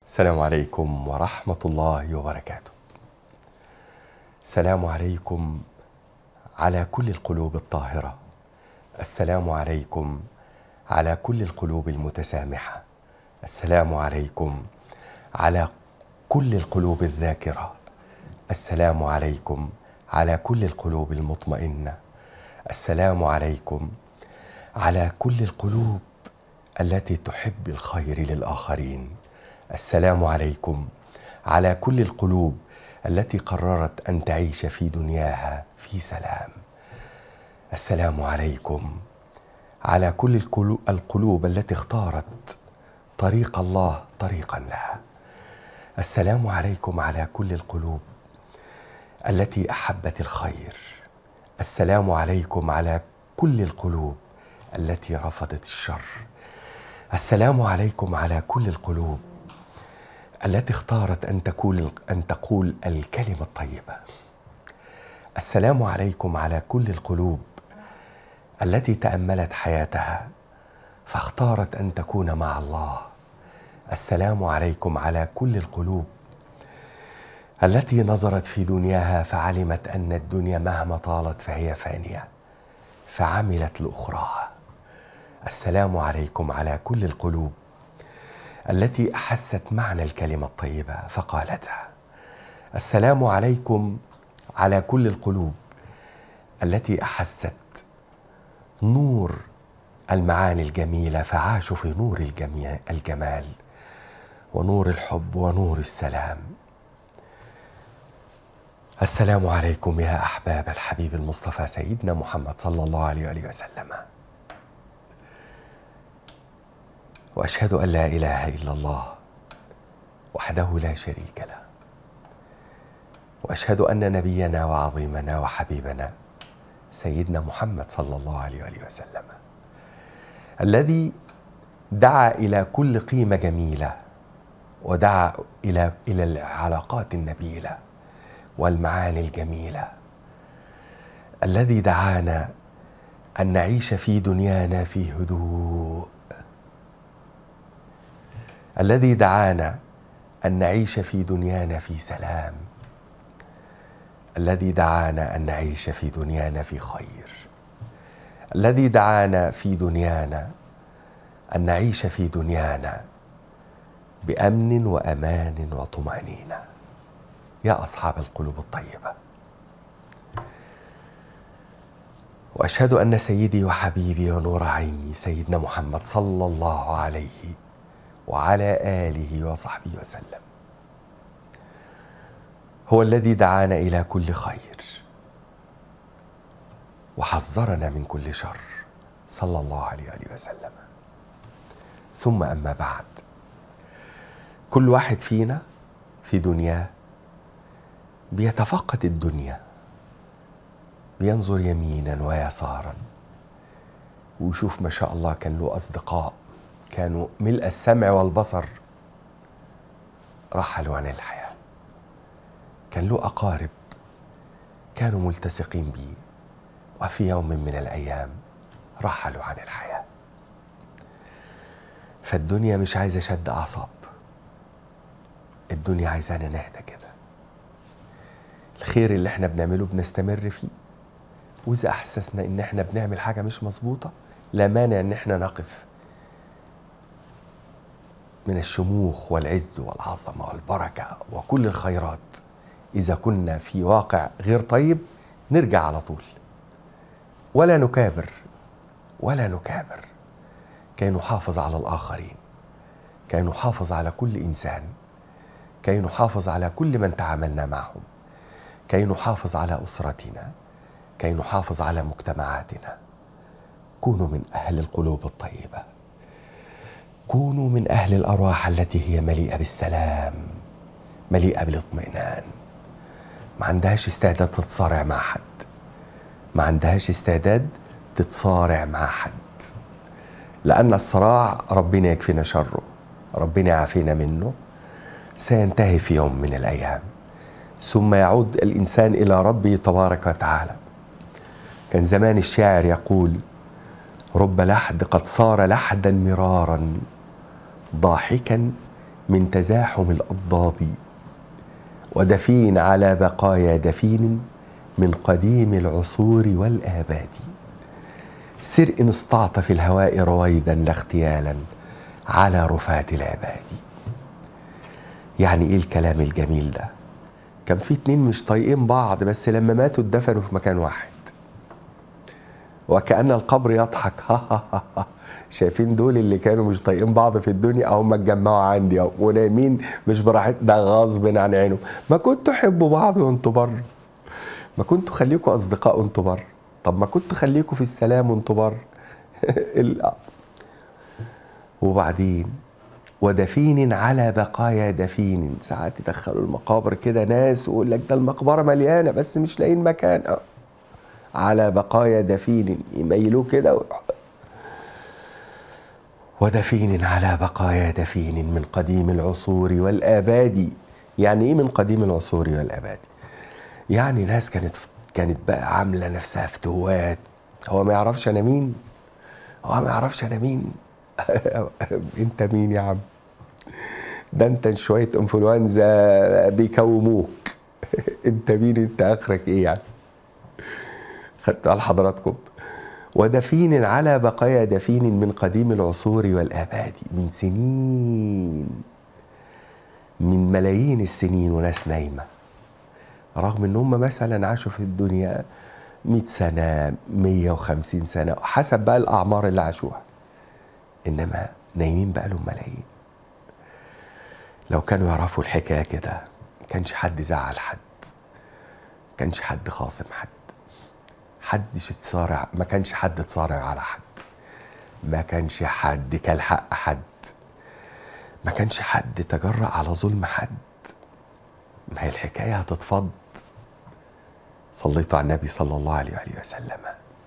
السلام عليكم ورحمة الله وبركاته. السلام عليكم على كل القلوب الطاهرة. السلام عليكم على كل القلوب المتسامحة. السلام عليكم على كل القلوب الذاكرة. السلام عليكم على كل القلوب المطمئنة. السلام عليكم على كل القلوب التي تحب الخير للآخرين. السلام عليكم على كل القلوب التي قررت ان تعيش في دنياها في سلام السلام عليكم على كل القلوب التي اختارت طريق الله طريقا لها السلام عليكم على كل القلوب التي احبت الخير السلام عليكم على كل القلوب التي رفضت الشر السلام عليكم على كل القلوب التي اختارت ان تقول ان تقول الكلمه الطيبه السلام عليكم على كل القلوب التي تاملت حياتها فاختارت ان تكون مع الله السلام عليكم على كل القلوب التي نظرت في دنياها فعلمت ان الدنيا مهما طالت فهي فانيه فعملت لاخراها السلام عليكم على كل القلوب التي احست معنى الكلمه الطيبه فقالتها السلام عليكم على كل القلوب التي احست نور المعاني الجميله فعاشوا في نور الجمال ونور الحب ونور السلام السلام عليكم يا احباب الحبيب المصطفى سيدنا محمد صلى الله عليه وآله وسلم واشهد ان لا اله الا الله وحده لا شريك له واشهد ان نبينا وعظيمنا وحبيبنا سيدنا محمد صلى الله عليه وآله وسلم الذي دعا الى كل قيمه جميله ودعا الى الى العلاقات النبيله والمعاني الجميله الذي دعانا ان نعيش في دنيانا في هدوء الذي دعانا ان نعيش في دنيانا في سلام الذي دعانا ان نعيش في دنيانا في خير الذي دعانا في دنيانا ان نعيش في دنيانا بامن وامان وطمانينه يا اصحاب القلوب الطيبه واشهد ان سيدي وحبيبي ونور عيني سيدنا محمد صلى الله عليه وعلى اله وصحبه وسلم هو الذي دعانا الى كل خير وحذرنا من كل شر صلى الله عليه وآله وسلم ثم أما بعد كل واحد فينا في دنياه بيتفقد الدنيا بينظر يمينا ويسارا ويشوف ما شاء الله كان له أصدقاء كانوا ملء السمع والبصر رحلوا عن الحياة كان له أقارب كانوا ملتصقين به وفي يوم من الأيام رحلوا عن الحياة فالدنيا مش عايزة شد أعصاب الدنيا عايزانا نهدى كده الخير اللي احنا بنعمله بنستمر فيه وإذا أحسسنا إن احنا بنعمل حاجة مش مظبوطة لا مانع إن احنا نقف من الشموخ والعز والعظمه والبركه وكل الخيرات اذا كنا في واقع غير طيب نرجع على طول ولا نكابر ولا نكابر كي نحافظ على الاخرين كي نحافظ على كل انسان كي نحافظ على كل من تعاملنا معهم كي نحافظ على اسرتنا كي نحافظ على مجتمعاتنا كونوا من اهل القلوب الطيبه كونوا من اهل الارواح التي هي مليئه بالسلام مليئه بالاطمئنان ما عندهاش استعداد تتصارع مع حد ما عندهاش استعداد تتصارع مع حد لان الصراع ربنا يكفينا شره ربنا يعافينا منه سينتهي في يوم من الايام ثم يعود الانسان الى ربه تبارك وتعالى كان زمان الشاعر يقول رب لحد قد صار لحدا مرارا ضاحكا من تزاحم الأضداد ودفين على بقايا دفين من قديم العصور والآباد سر إن استعط في الهواء رويدا لا اغتيالا على رفات العباد يعني ايه الكلام الجميل ده كان في اتنين مش طايقين بعض بس لما ماتوا اتدفنوا في مكان واحد وكأن القبر يضحك ها ها ها ها شايفين دول اللي كانوا مش طايقين بعض في الدنيا هم اتجمعوا عندي اهو ونايمين مش براحت ده غصب عن عينه ما كنتوا حبوا بعض وانتوا بره ما كنتوا خليكوا اصدقاء وانتوا بره طب ما كنتوا خليكوا في السلام وانتوا بره ال- وبعدين ودفين على بقايا دفين ساعات يدخلوا المقابر كده ناس ويقول لك ده المقبره مليانه بس مش لاقيين مكان أه. على بقايا دفين يميلوه كده و... ودفين على بقايا دفين من قديم العصور والآباد يعني ايه من قديم العصور والآباد يعني ناس كانت كانت بقى عامله نفسها فتوات هو ما يعرفش انا مين هو ما يعرفش انا مين انت مين يا عم ده انت شويه انفلونزا بيكوموك انت مين انت اخرك ايه يعني خدت على حضراتكم ودفين على بقايا دفين من قديم العصور والآباد من سنين من ملايين السنين وناس نايمة رغم ان هم مثلا عاشوا في الدنيا 100 سنة 150 سنة حسب بقى الأعمار اللي عاشوها إنما نايمين بقى لهم ملايين لو كانوا يعرفوا الحكاية كده كانش حد زعل حد كانش حد خاصم حد حدش اتصارع ما كانش حد اتصارع على حد ما كانش حد كل حق حد ما كانش حد تجرأ على ظلم حد ما هي الحكاية هتتفض صليتوا على النبي صلى الله عليه وآله وسلم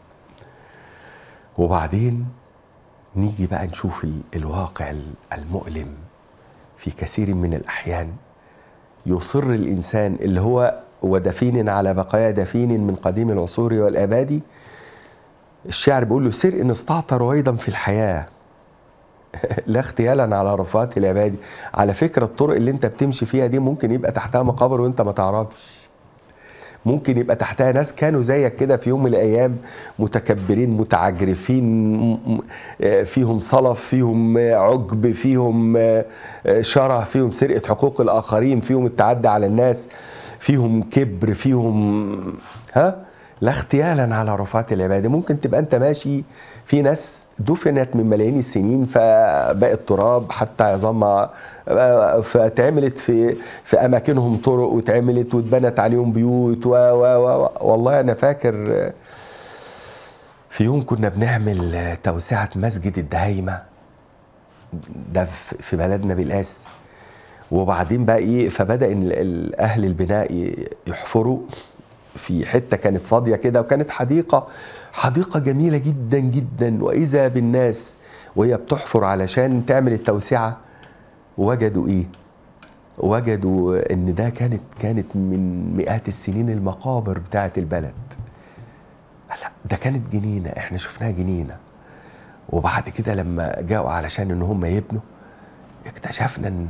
وبعدين نيجي بقى نشوف ال- الواقع ال- المؤلم في كثير من الأحيان يصر الإنسان اللي هو ودفين على بقايا دفين من قديم العصور والآباد الشاعر بيقول له سر إن استعطى رويدا في الحياة لا اغتيالا على رفات العباد على فكرة الطرق اللي انت بتمشي فيها دي ممكن يبقى تحتها مقابر وانت ما تعرفش ممكن يبقى تحتها ناس كانوا زيك كده في يوم من الايام متكبرين متعجرفين م- م- آه، فيهم صلف فيهم آه، عجب فيهم آه، آه، شره فيهم سرقه حقوق الاخرين فيهم التعدي على الناس فيهم كبر فيهم ها لا اغتيالا على رفات العباده ممكن تبقى انت ماشي في ناس دفنت من ملايين السنين فبقت تراب حتى عظامها آه، فاتعملت في في اماكنهم طرق واتعملت واتبنت عليهم بيوت و و و والله انا فاكر آه، في يوم كنا بنعمل آه، توسعه مسجد الدهيمه ده في في بلدنا بالقاس وبعدين بقى ايه فبدا إن ال- ال- اهل البناء ي- يحفروا في حته كانت فاضيه كده وكانت حديقه حديقه جميله جدا جدا واذا بالناس وهي بتحفر علشان تعمل التوسعه وجدوا ايه؟ وجدوا ان ده كانت كانت من مئات السنين المقابر بتاعه البلد. لا ده كانت جنينه احنا شفناها جنينه. وبعد كده لما جاءوا علشان ان هم يبنوا اكتشفنا ان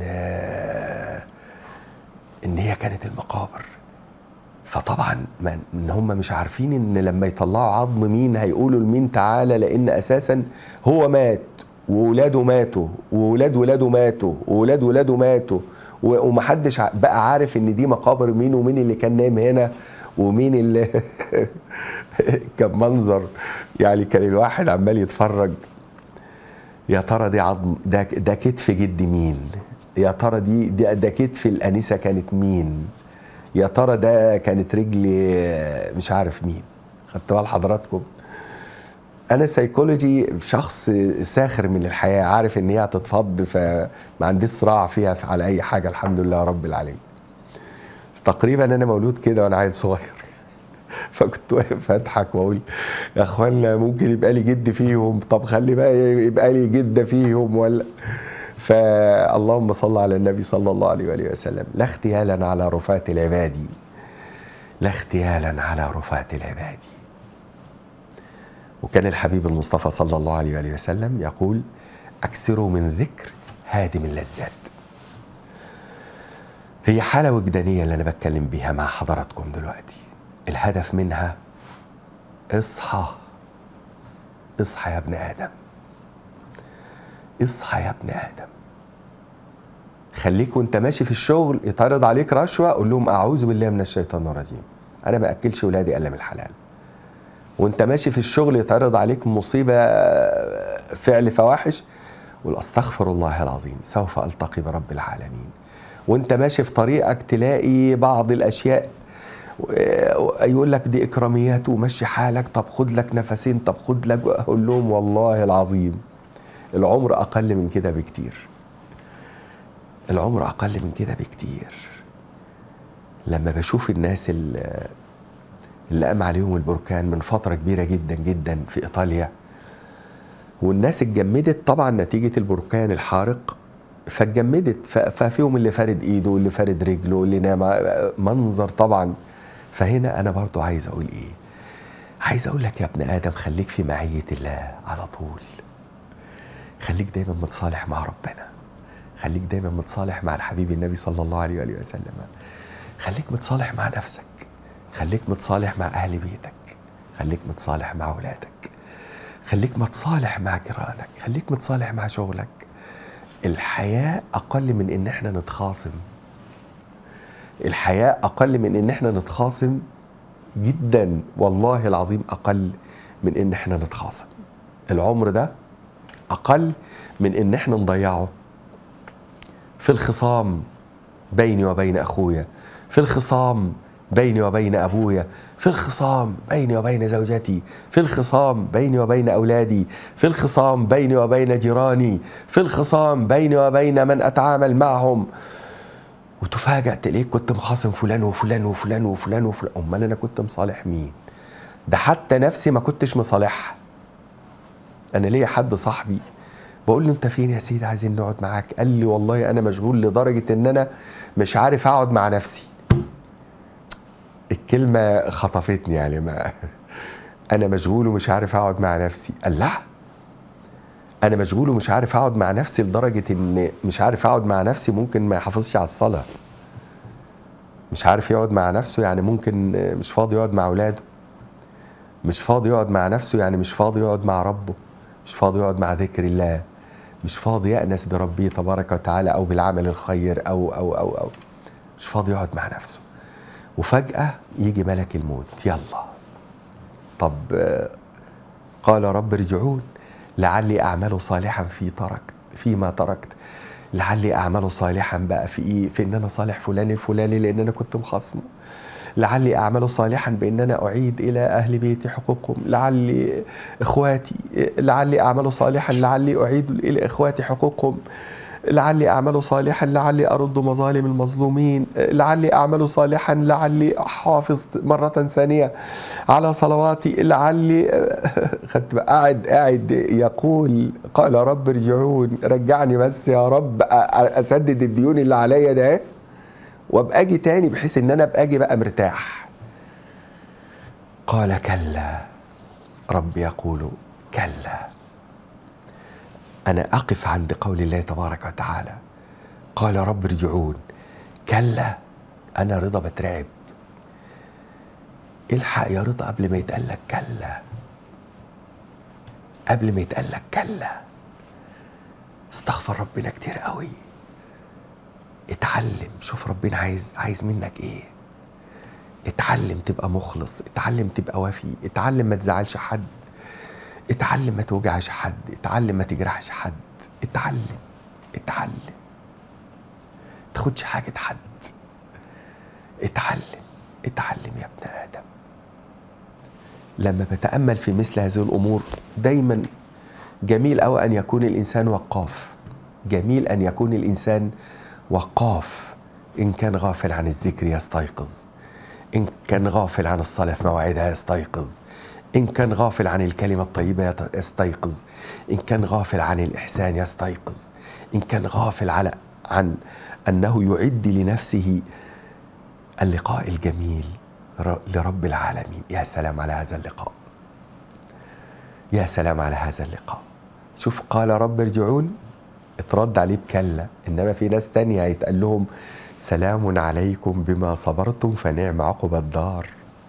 ان هي كانت المقابر فطبعا ما ان هم مش عارفين ان لما يطلعوا عظم مين هيقولوا لمين تعالى لان اساسا هو مات وولاده ماتوا وولاد ولاده ماتوا وولاد ولاده ماتوا و- ومحدش ع- بقى عارف ان دي مقابر مين ومين اللي كان نايم هنا ومين اللي كان منظر يعني كان الواحد عمال يتفرج يا ترى دي عظم ده ده كتف جد مين يا ترى دي ده, ده كتف الانسه كانت مين يا ترى ده كانت رجل مش عارف مين خدت بال حضراتكم انا سيكولوجي شخص ساخر من الحياه عارف ان هي هتتفض فما عنديش صراع فيها على اي حاجه الحمد لله رب العالمين تقريبا انا مولود كده وانا عيل صغير فكنت واقف اضحك واقول يا اخوانا ممكن يبقى لي جد فيهم طب خلي بقى يبقى لي جده فيهم ولا فاللهم صل على النبي صلى الله عليه واله وسلم لا اغتيالا على رفات العباد لا اغتيالا على رفات العباد وكان الحبيب المصطفى صلى الله عليه واله وسلم يقول اكثروا من ذكر هادم اللذات هي حالة وجدانية اللي أنا بتكلم بيها مع حضراتكم دلوقتي الهدف منها اصحى اصحى يا ابن آدم اصحى يا ابن آدم خليك وانت ماشي في الشغل يتعرض عليك رشوة قول لهم أعوذ بالله من الشيطان الرجيم أنا ما أكلش ولادي إلا من الحلال وانت ماشي في الشغل يتعرض عليك مصيبة فعل فواحش قول استغفر الله العظيم سوف التقي برب العالمين وانت ماشي في طريقك تلاقي بعض الاشياء يقول لك دي اكراميات ومشي حالك طب خد لك نفسين طب خد لك اقول لهم والله العظيم العمر اقل من كده بكتير العمر اقل من كده بكتير لما بشوف الناس اللي اللي قام عليهم البركان من فتره كبيره جدا جدا في ايطاليا والناس اتجمدت طبعا نتيجه البركان الحارق فاتجمدت ففيهم اللي فارد ايده واللي فارد رجله واللي نام منظر طبعا فهنا انا برضو عايز اقول ايه عايز اقول لك يا ابن ادم خليك في معيه الله على طول خليك دايما متصالح مع ربنا خليك دايما متصالح مع الحبيب النبي صلى الله عليه وآله وسلم خليك متصالح مع نفسك خليك متصالح مع أهل بيتك خليك متصالح مع أولادك خليك متصالح مع جيرانك خليك متصالح مع شغلك الحياة أقل من إن إحنا نتخاصم الحياة أقل من إن إحنا نتخاصم جدا والله العظيم أقل من إن إحنا نتخاصم العمر ده أقل من إن إحنا نضيعه في الخصام بيني وبين أخويا في الخصام بيني وبين ابويا في الخصام بيني وبين زوجتي في الخصام بيني وبين اولادي في الخصام بيني وبين جيراني في الخصام بيني وبين من اتعامل معهم وتفاجأ تلاقيك كنت مخاصم فلان وفلان وفلان وفلان وفلان امال انا كنت مصالح مين ده حتى نفسي ما كنتش مصالحها انا ليا حد صاحبي بقول له انت فين يا سيدي عايزين نقعد معاك قال لي والله انا مشغول لدرجه ان انا مش عارف اقعد مع نفسي الكلمة خطفتني يعني ما أنا مشغول ومش عارف أقعد مع نفسي قال لا أنا مشغول ومش عارف أقعد مع نفسي لدرجة إن مش عارف أقعد مع نفسي ممكن ما يحافظش على الصلاة مش عارف يقعد مع نفسه يعني ممكن مش فاضي يقعد مع أولاده مش فاضي يقعد مع نفسه يعني مش فاضي يقعد مع ربه مش فاضي يقعد مع ذكر الله مش فاضي يأنس بربه تبارك وتعالى أو بالعمل الخير أو أو أو أو مش فاضي يقعد مع نفسه وفجأة يجي ملك الموت يلا طب قال رب ارجعون لعلي أعمل صالحا في تركت فيما تركت لعلي أعمل صالحا بقى في إيه في إن أنا صالح فلان الفلاني لأن أنا كنت مخاصمه لعلي أعمل صالحا بأن أنا أعيد إلى أهل بيتي حقوقهم لعلي إخواتي لعلي أعمل صالحا لعلي أعيد إلى إخواتي حقوقهم لعلي أعمل صالحا لعلي أرد مظالم المظلومين لعلي أعمل صالحا لعلي أحافظ مرة ثانية على صلواتي لعلي خدت قاعد قاعد يقول قال رب ارجعون رجعني بس يا رب أسدد الديون اللي عليا ده وابقى اجي تاني بحيث ان انا ابقى اجي بقى مرتاح قال كلا رب يقول كلا أنا أقف عند قول الله تبارك وتعالى قال رب ارجعون كلا أنا رضا بترعب الحق يا رضا قبل ما يتقال لك كلا قبل ما يتقال لك كلا استغفر ربنا كتير قوي اتعلم شوف ربنا عايز عايز منك ايه اتعلم تبقى مخلص اتعلم تبقى وفي اتعلم ما تزعلش حد اتعلم ما توجعش حد اتعلم ما تجرحش حد اتعلم اتعلم تاخدش حاجة حد اتعلم اتعلم يا ابن آدم لما بتأمل في مثل هذه الأمور دايما جميل أوي أن يكون الإنسان وقاف جميل أن يكون الإنسان وقاف إن كان غافل عن الذكر يستيقظ إن كان غافل عن الصلاة في موعدها يستيقظ إن كان غافل عن الكلمة الطيبة يستيقظ إن كان غافل عن الإحسان يستيقظ إن كان غافل على عن أنه يعد لنفسه اللقاء الجميل لرب العالمين يا سلام على هذا اللقاء يا سلام على هذا اللقاء شوف قال رب ارجعون اترد عليه بكلا إنما في ناس تانية هيتقال لهم سلام عليكم بما صبرتم فنعم عقب الدار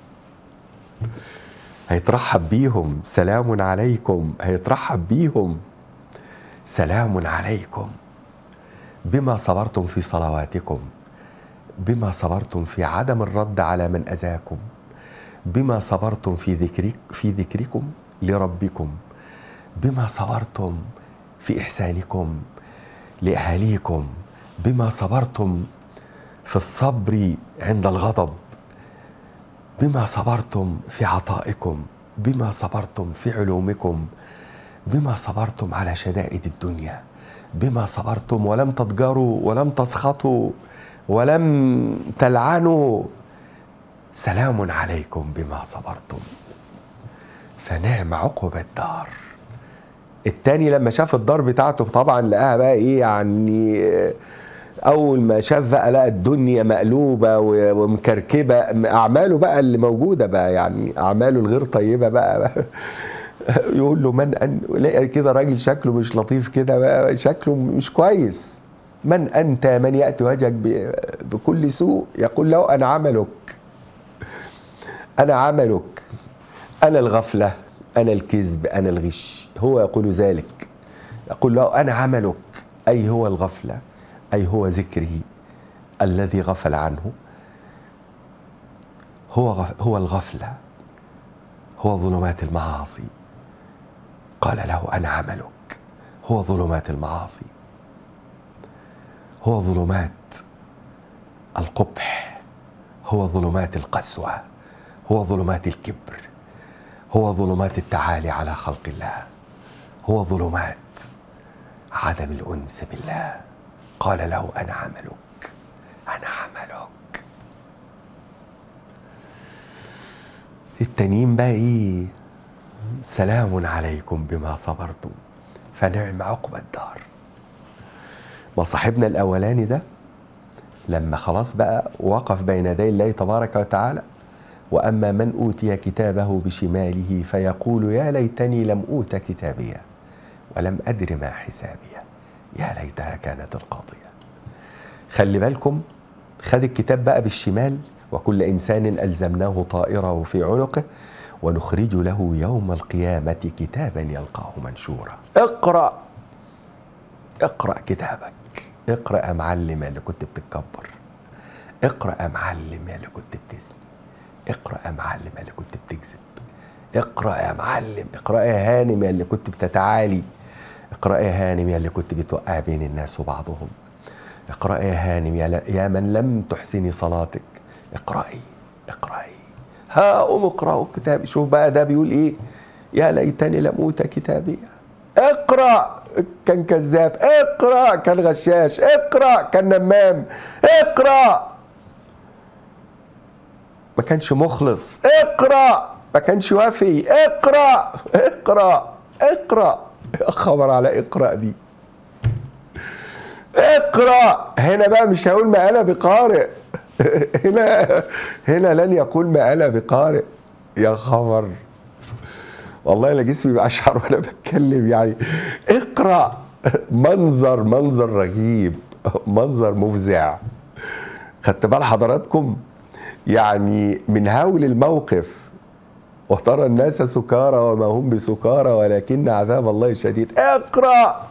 هيترحب بيهم سلام عليكم هيترحب بيهم سلام عليكم بما صبرتم في صلواتكم بما صبرتم في عدم الرد على من اذاكم بما صبرتم في ذكرك في ذكركم لربكم بما صبرتم في احسانكم لاهاليكم بما صبرتم في الصبر عند الغضب بما صبرتم في عطائكم بما صبرتم في علومكم بما صبرتم على شدائد الدنيا بما صبرتم ولم تضجروا ولم تسخطوا ولم تلعنوا سلام عليكم بما صبرتم فنعم عقب الدار التاني لما شاف الدار بتاعته طبعا لقاها بقى ايه يعني اول ما شاف بقى لقى الدنيا مقلوبه ومكركبه اعماله بقى اللي موجوده بقى يعني اعماله الغير طيبه بقى, بقى يقول له من أن لقى كده راجل شكله مش لطيف كده بقى شكله مش كويس من انت من ياتي وجهك بكل سوء يقول له انا عملك انا عملك انا الغفله انا الكذب انا الغش هو يقول ذلك يقول له انا عملك اي هو الغفله اي هو ذكره الذي غفل عنه هو هو الغفله هو ظلمات المعاصي قال له انا عملك هو ظلمات المعاصي هو ظلمات القبح هو ظلمات القسوه هو ظلمات الكبر هو ظلمات التعالي على خلق الله هو ظلمات عدم الانس بالله قال له انا عملك انا عملك التانيين بقى ايه سلام عليكم بما صبرتم فنعم عقب الدار ما صاحبنا الاولاني ده لما خلاص بقى وقف بين يدي الله تبارك وتعالى واما من اوتي كتابه بشماله فيقول يا ليتني لم اوت كتابيه ولم ادر ما حسابيه يا ليتها كانت القاضيه خلي بالكم خد الكتاب بقى بالشمال وكل انسان الزمناه طائره في عنقه ونخرج له يوم القيامه كتابا يلقاه منشورا اقرا اقرا كتابك اقرا يا معلم اللي كنت بتتكبر اقرا يا معلم اللي كنت بتزني اقرا يا معلم اللي كنت بتكذب اقرا يا معلم اقرا يا هانم اللي كنت بتتعالي اقرا يا هانم اللي كنت بتوقع بين الناس وبعضهم اقرأي يا هانم يا, يا من لم تحسني صلاتك اقرأي اقرأي ها أم اقرأوا كتابي شوف بقى ده بيقول إيه يا ليتني لم أوت كتابي اقرأ كان كذاب اقرأ كان غشاش اقرأ كان نمام اقرأ ما كانش مخلص اقرأ ما كانش وافي اقرأ اقرأ اقرأ خبر على اقرأ دي اقرا هنا بقى مش هقول ما انا بقارئ هنا هنا لن يقول ما انا بقارئ يا خبر والله انا جسمي بأشعر وانا بتكلم يعني اقرا منظر منظر رهيب منظر مفزع خدت بال حضراتكم يعني من هول الموقف وترى الناس سكارى وما هم بسكارى ولكن عذاب الله شديد اقرأ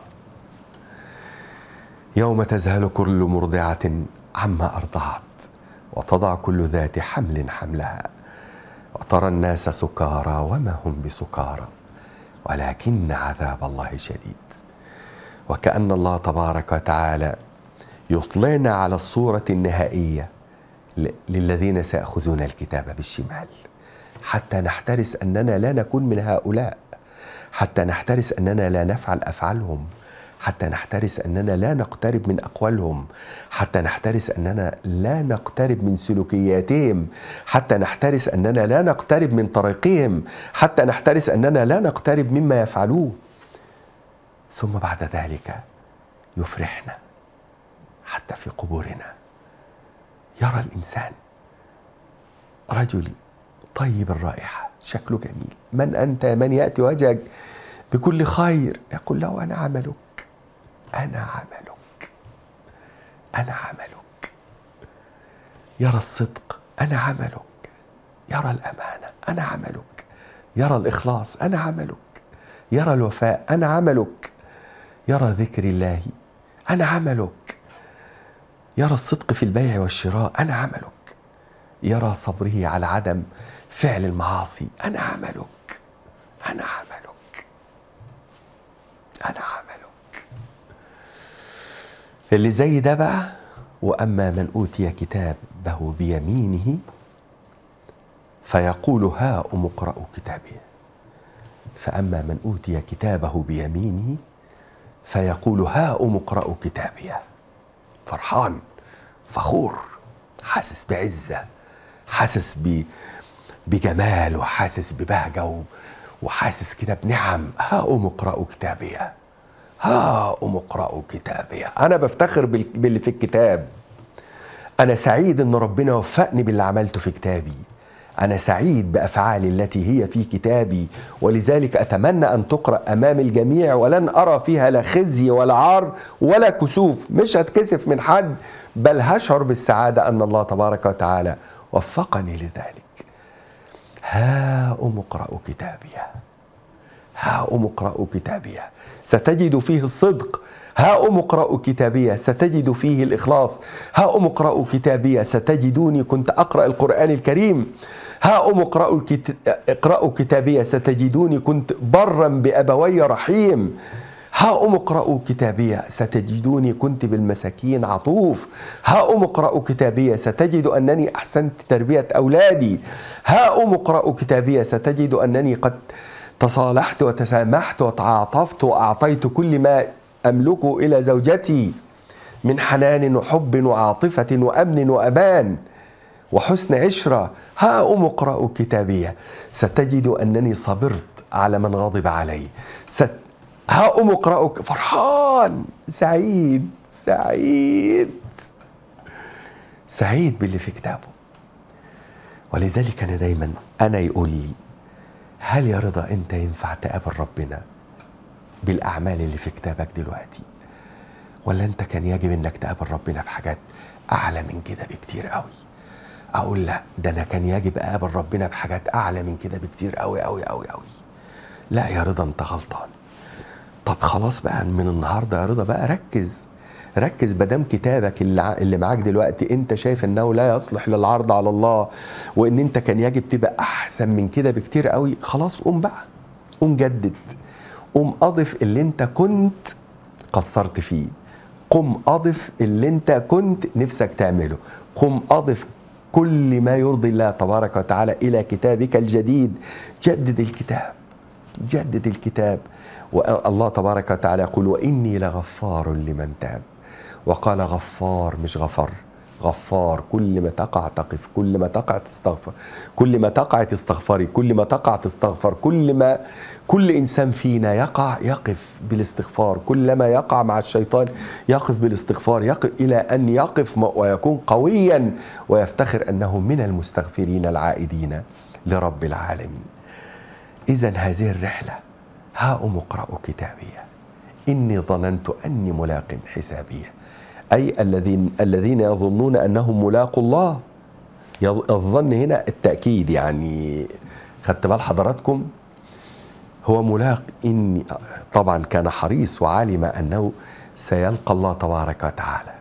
يوم تذهل كل مرضعة عما أرضعت وتضع كل ذات حمل حملها وترى الناس سكارى وما هم بسكارى ولكن عذاب الله شديد وكأن الله تبارك وتعالى يطلعنا على الصورة النهائية للذين سيأخذون الكتاب بالشمال حتى نحترس أننا لا نكون من هؤلاء حتى نحترس أننا لا نفعل أفعالهم حتى نحترس اننا لا نقترب من اقوالهم حتى نحترس اننا لا نقترب من سلوكياتهم حتى نحترس اننا لا نقترب من طريقهم حتى نحترس اننا لا نقترب مما يفعلوه ثم بعد ذلك يفرحنا حتى في قبورنا يرى الانسان رجل طيب الرائحه شكله جميل من انت من ياتي وجهك بكل خير يقول له انا عملك أنا عملك أنا عملك يرى الصدق أنا عملك يرى الأمانة أنا عملك يرى الإخلاص أنا عملك يرى الوفاء أنا عملك يرى ذكر الله أنا عملك يرى الصدق في البيع والشراء أنا عملك يرى صبره على عدم فعل المعاصي أنا عملك أنا عملك أنا عملك اللي زي ده بقى وأما من أوتي كتابه بيمينه فيقول هاؤم اقرأوا كتابي فأما من أوتي كتابه بيمينه فيقول هاؤم اقرأوا كتابي فرحان فخور حاسس بعزة حاسس ب بجمال وحاسس ببهجة وحاسس كده بنعم هاؤم اقرأوا كتابي هاؤم اقرأوا كتابي أنا بفتخر باللي في الكتاب أنا سعيد إن ربنا وفقني باللي عملته في كتابي أنا سعيد بأفعالي التي هي في كتابي ولذلك أتمنى أن تقرأ أمام الجميع ولن أرى فيها لا خزي ولا عار ولا كسوف مش هتكسف من حد بل هشعر بالسعادة أن الله تبارك وتعالى وفقني لذلك ها أم اقرأوا كتابي ها أم اقرأوا كتابي ستجد فيه الصدق ها أم اقرأوا كتابية ستجد فيه الإخلاص ها أم اقرأوا كتابية ستجدوني كنت أقرأ القرآن الكريم ها أم اقرأوا, الكت... اقرأوا كتابية ستجدوني كنت برا بأبوي رحيم ها أم اقرأوا كتابية ستجدوني كنت بالمساكين عطوف ها أم اقرأوا كتابية ستجد أنني أحسنت تربية أولادي ها أم اقرأوا كتابية ستجد أنني قد تصالحت وتسامحت وتعاطفت وأعطيت كل ما أملكه إلى زوجتي من حنان وحب وعاطفة وأمن وأمان وحسن عشرة ها أم اقرأوا كتابية ستجد أنني صبرت على من غضب علي ست ها أم اقرأوا فرحان سعيد سعيد سعيد باللي في كتابه ولذلك أنا دايما أنا يقول لي هل يا رضا أنت ينفع تقابل ربنا بالاعمال اللي في كتابك دلوقتي ولا انت كان يجب انك تقابل ربنا بحاجات اعلى من كده بكتير قوي اقول لا ده انا كان يجب اقابل ربنا بحاجات اعلى من كده بكتير قوي قوي قوي قوي لا يا رضا انت غلطان طب خلاص بقى من النهارده يا رضا بقى ركز ركز بدام كتابك اللي, اللي معاك دلوقتي انت شايف انه لا يصلح للعرض على الله وان انت كان يجب تبقى احسن من كده بكتير قوي خلاص قوم بقى قوم جدد قوم اضف اللي انت كنت قصرت فيه قم اضف اللي انت كنت نفسك تعمله قم اضف كل ما يرضي الله تبارك وتعالى الى كتابك الجديد جدد الكتاب جدد الكتاب والله تبارك وتعالى يقول واني لغفار لمن تاب وقال غفار مش غفر غفار كل ما تقع تقف كل ما تقع تستغفر كل ما تقع تستغفري كل ما تقع تستغفر كل ما كل انسان فينا يقع يقف بالاستغفار كلما يقع مع الشيطان يقف بالاستغفار يقف الى ان يقف ويكون قويا ويفتخر انه من المستغفرين العائدين لرب العالمين اذا هذه الرحله ها ام اقرأوا كتابيه اني ظننت اني ملاق حسابيه أي الذين الذين يظنون أنهم ملاقوا الله الظن هنا التأكيد يعني خدت بال حضراتكم هو ملاق إني طبعا كان حريص وعلم أنه سيلقى الله تبارك وتعالى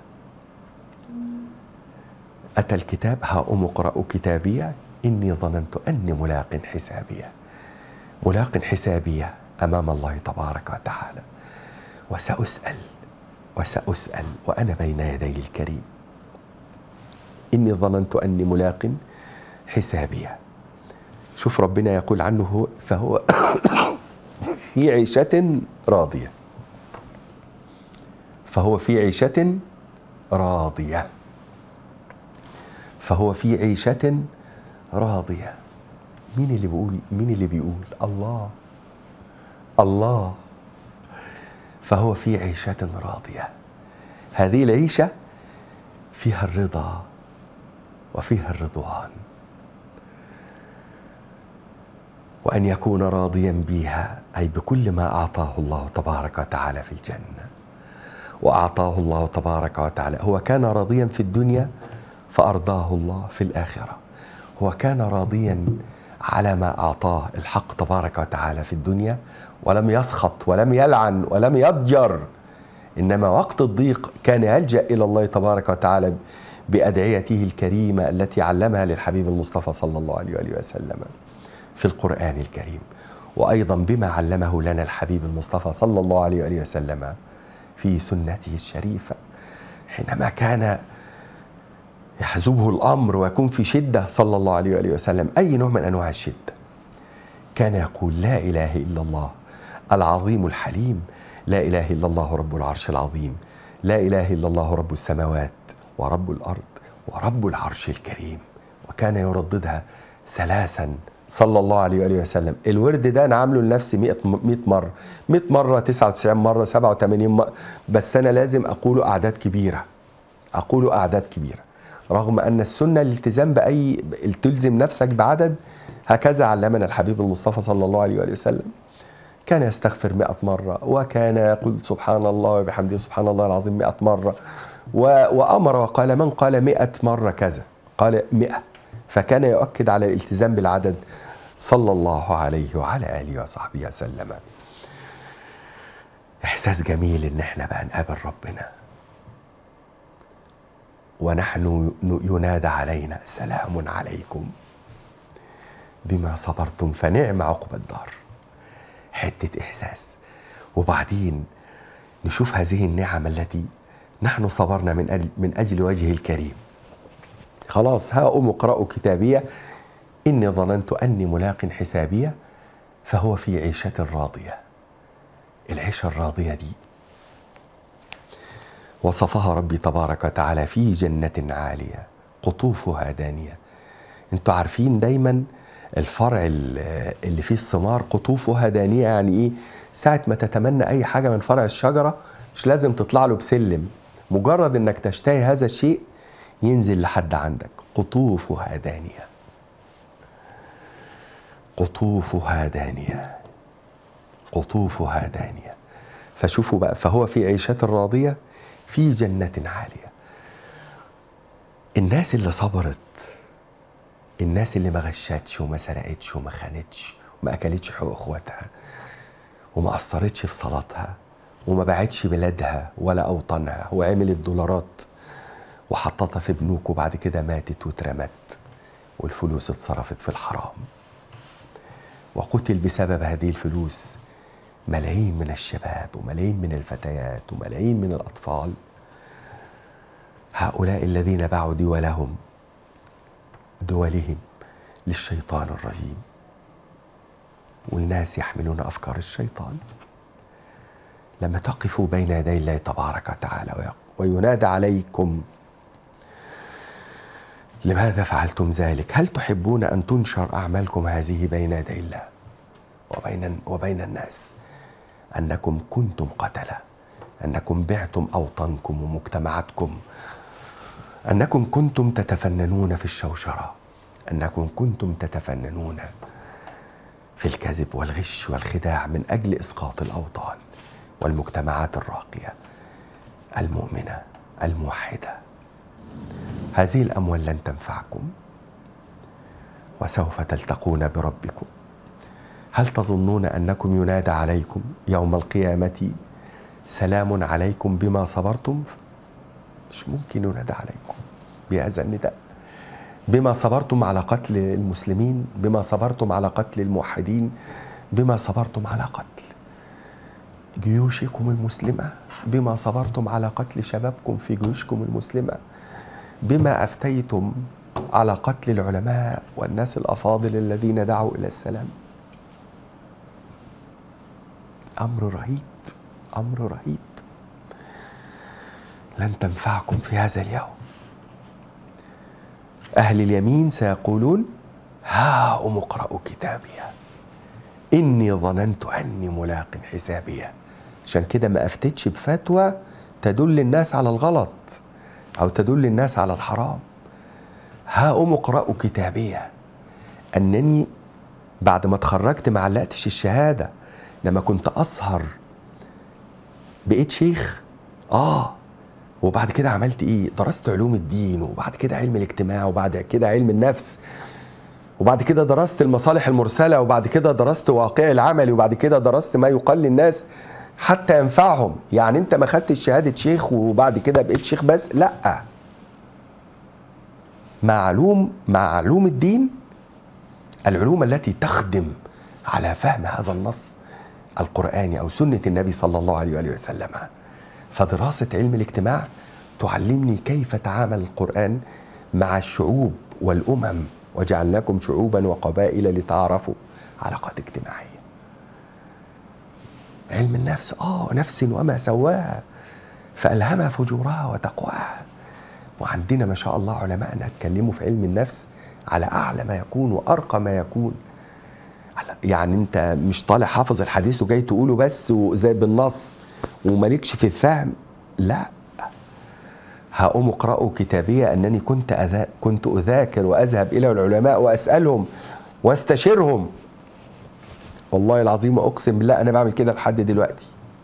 أتى الكتاب ها أم اقرأوا كتابية إني ظننت أني ملاق حسابية ملاق حسابية أمام الله تبارك وتعالى وسأسأل وسأسأل وأنا بين يدي الكريم إني ظننت أني ملاق حسابيا شوف ربنا يقول عنه هو فهو في عيشة راضية فهو في عيشة راضية فهو في عيشة راضية مين اللي بيقول مين اللي بيقول الله الله فهو في عيشة راضية هذه العيشة فيها الرضا وفيها الرضوان وأن يكون راضيا بها أي بكل ما أعطاه الله تبارك وتعالى في الجنة وأعطاه الله تبارك وتعالى هو كان راضيا في الدنيا فأرضاه الله في الآخرة هو كان راضيا على ما أعطاه الحق تبارك وتعالى في الدنيا ولم يسخط ولم يلعن ولم يضجر إنما وقت الضيق كان يلجأ إلى الله تبارك وتعالى بأدعيته الكريمة التي علمها للحبيب المصطفى صلى الله عليه وآله وسلم في القرآن الكريم وأيضا بما علمه لنا الحبيب المصطفى صلى الله عليه وآله وسلم في سنته الشريفة حينما كان يحزبه الأمر ويكون في شدة صلى الله عليه وآله وسلم أي نوع من أنواع الشدة كان يقول لا إله إلا الله العظيم الحليم لا إله إلا الله رب العرش العظيم لا إله إلا الله رب السماوات ورب الأرض ورب العرش الكريم وكان يرددها ثلاثا صلى الله عليه وآله وسلم الورد ده أنا عامله لنفسي 100 100 مرة 100 مرة 99 مرة 87 مرة بس أنا لازم أقوله أعداد كبيرة أقوله أعداد كبيرة رغم أن السنة الالتزام بأي تلزم نفسك بعدد هكذا علمنا الحبيب المصطفى صلى الله عليه وآله وسلم كان يستغفر مئة مرة وكان يقول سبحان الله وبحمده سبحان الله العظيم مئة مرة وأمر وقال من قال مئة مرة كذا قال مئة فكان يؤكد على الالتزام بالعدد صلى الله عليه وعلى آله وصحبه وسلم إحساس جميل إن إحنا بقى نقابل ربنا ونحن ينادى علينا سلام عليكم بما صبرتم فنعم عقب الدار حتة إحساس وبعدين نشوف هذه النعم التي نحن صبرنا من أجل, من أجل وجهه الكريم خلاص ها أم اقرأوا كتابية إني ظننت أني ملاق حسابية فهو في عيشة راضية العيشة الراضية دي وصفها ربي تبارك وتعالى في جنة عالية قطوفها دانية انتوا عارفين دايما الفرع اللي فيه الثمار قطوفها دانية يعني ايه ساعة ما تتمنى أي حاجة من فرع الشجرة مش لازم تطلع له بسلم مجرد انك تشتهي هذا الشيء ينزل لحد عندك قطوفها دانية قطوفها دانية قطوفها دانية فشوفوا بقى فهو في عيشة راضية في جنة عالية الناس اللي صبرت الناس اللي ما غشتش وما سرقتش وما خانتش وما اكلتش حقوق اخواتها وما قصرتش في صلاتها وما باعتش بلادها ولا اوطانها وعملت دولارات وحطتها في بنوك وبعد كده ماتت واترمت والفلوس اتصرفت في الحرام وقتل بسبب هذه الفلوس ملايين من الشباب وملايين من الفتيات وملايين من الاطفال هؤلاء الذين باعوا دولهم دولهم للشيطان الرجيم والناس يحملون افكار الشيطان لما تقفوا بين يدي الله تبارك وتعالى وينادى عليكم لماذا فعلتم ذلك هل تحبون ان تنشر اعمالكم هذه بين يدي الله وبين وبين الناس انكم كنتم قتله انكم بعتم اوطانكم ومجتمعاتكم انكم كنتم تتفننون في الشوشره انكم كنتم تتفننون في الكذب والغش والخداع من اجل اسقاط الاوطان والمجتمعات الراقيه المؤمنه الموحده هذه الاموال لن تنفعكم وسوف تلتقون بربكم هل تظنون انكم ينادى عليكم يوم القيامه سلام عليكم بما صبرتم مش ممكن ينادى عليكم بهذا النداء بما صبرتم على قتل المسلمين بما صبرتم على قتل الموحدين بما صبرتم على قتل جيوشكم المسلمه بما صبرتم على قتل شبابكم في جيوشكم المسلمه بما افتيتم على قتل العلماء والناس الافاضل الذين دعوا الى السلام امر رهيب امر رهيب لن تنفعكم في هذا اليوم اهل اليمين سيقولون ها ام اقرأوا كتابي اني ظننت اني ملاق حسابي عشان كده ما افتتش بفتوى تدل الناس على الغلط او تدل الناس على الحرام ها ام اقرأوا كتابي انني بعد ما اتخرجت ما علقتش الشهاده لما كنت اسهر بقيت شيخ اه وبعد كده عملت ايه درست علوم الدين وبعد كده علم الاجتماع وبعد كده علم النفس وبعد كده درست المصالح المرسله وبعد كده درست واقع العمل وبعد كده درست ما يقال للناس حتى ينفعهم يعني انت ما خدتش شهاده شيخ وبعد كده بقيت شيخ بس لا معلوم مع علوم الدين العلوم التي تخدم على فهم هذا النص القرآني أو سنة النبي صلى الله عليه وآله وسلم فدراسة علم الاجتماع تعلمني كيف تعامل القرآن مع الشعوب والأمم وجعلناكم شعوبا وقبائل لتعارفوا علاقات اجتماعية علم النفس آه نفس وما سواها فألهمها فجورها وتقواها وعندنا ما شاء الله علماء اتكلموا في علم النفس على أعلى ما يكون وأرقى ما يكون يعني انت مش طالع حافظ الحديث وجاي تقوله بس وزي بالنص ومالكش في الفهم لا هقوم اقرأوا كتابية أنني كنت أذا كنت أذاكر وأذهب إلى العلماء وأسألهم واستشيرهم والله العظيم أقسم بالله أنا بعمل كده لحد دلوقتي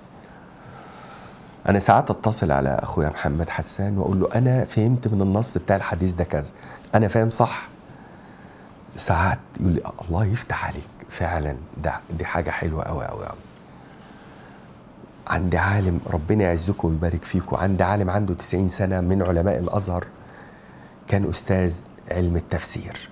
أنا ساعات أتصل على أخويا محمد حسان وأقول له أنا فهمت من النص بتاع الحديث ده كذا أنا فاهم صح ساعات يقول لي الله يفتح عليك فعلا ده دي حاجة حلوة أوي أوي أوي عندي عالم ربنا يعزكم ويبارك فيكم عندي عالم عنده 90 سنة من علماء الأزهر كان أستاذ علم التفسير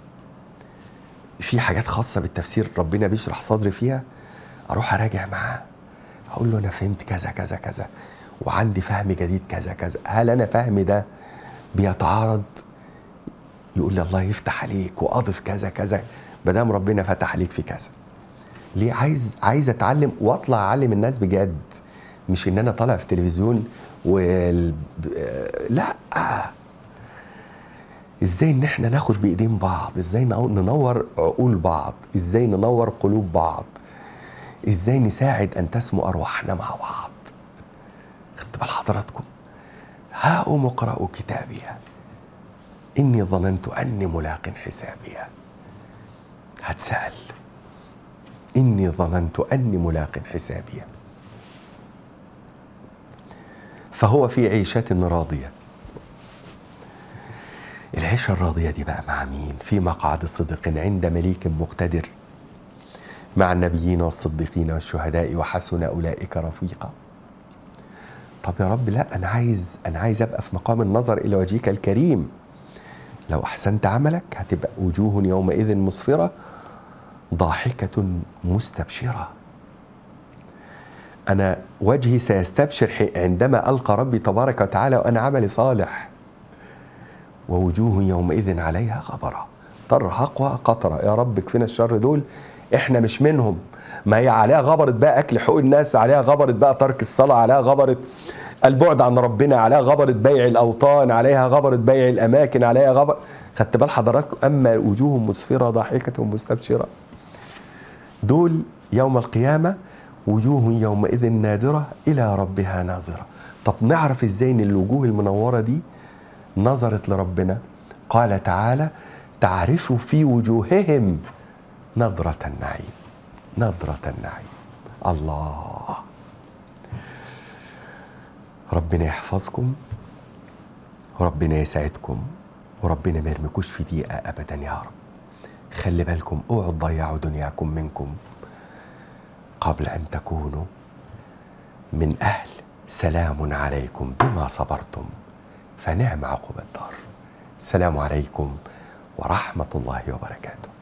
في حاجات خاصة بالتفسير ربنا بيشرح صدري فيها أروح أراجع معاه أقول له أنا فهمت كذا كذا كذا وعندي فهم جديد كذا كذا هل أنا فهمي ده بيتعارض يقول لي الله يفتح عليك وأضف كذا كذا ما دام ربنا فتح عليك في كذا ليه عايز عايز اتعلم واطلع اعلم الناس بجد مش ان انا طالع في التلفزيون وال... لا ازاي ان احنا ناخد بايدين بعض ازاي ننور عقول بعض ازاي ننور قلوب بعض ازاي نساعد ان تسمو ارواحنا مع بعض خدت بال حضراتكم هاؤم اقرأوا كتابي إني ظننت أني ملاق حسابي هتسأل إني ظننت أني ملاق حسابي فهو في عيشة راضية العيشة الراضية دي بقى مع مين؟ في مقعد صدق عند مليك مقتدر مع النبيين والصديقين والشهداء وحسن أولئك رفيقا طب يا رب لا أنا عايز أنا عايز أبقى في مقام النظر إلى وجهك الكريم لو أحسنت عملك هتبقى وجوه يومئذ مسفرة ضاحكة مستبشرة أنا وجهي سيستبشر عندما ألقى ربي تبارك وتعالى وأنا عملي صالح ووجوه يومئذ عليها غبرة ترهقها قطرة يا رب كفينا الشر دول احنا مش منهم ما هي عليها غبرة بقى أكل حقوق الناس عليها غبرة بقى ترك الصلاة عليها غبرة البعد عن ربنا عليها غبرة بيع الأوطان عليها غبرة بيع الأماكن عليها غبرة خدت بال حضراتكم أما وجوه مسفرة ضاحكة مستبشرة دول يوم القيامة وجوه يومئذ نادرة إلى ربها ناظرة طب نعرف إزاي إن الوجوه المنورة دي نظرت لربنا قال تعالى تعرف في وجوههم نظرة النعيم نظرة النعيم الله ربنا يحفظكم وربنا يسعدكم وربنا ما يرميكوش في ضيقة أبدا يا رب خلي بالكم اوعوا تضيعوا دنياكم منكم قبل أن تكونوا من أهل سلام عليكم بما صبرتم فنعم عقب الدار السلام عليكم ورحمة الله وبركاته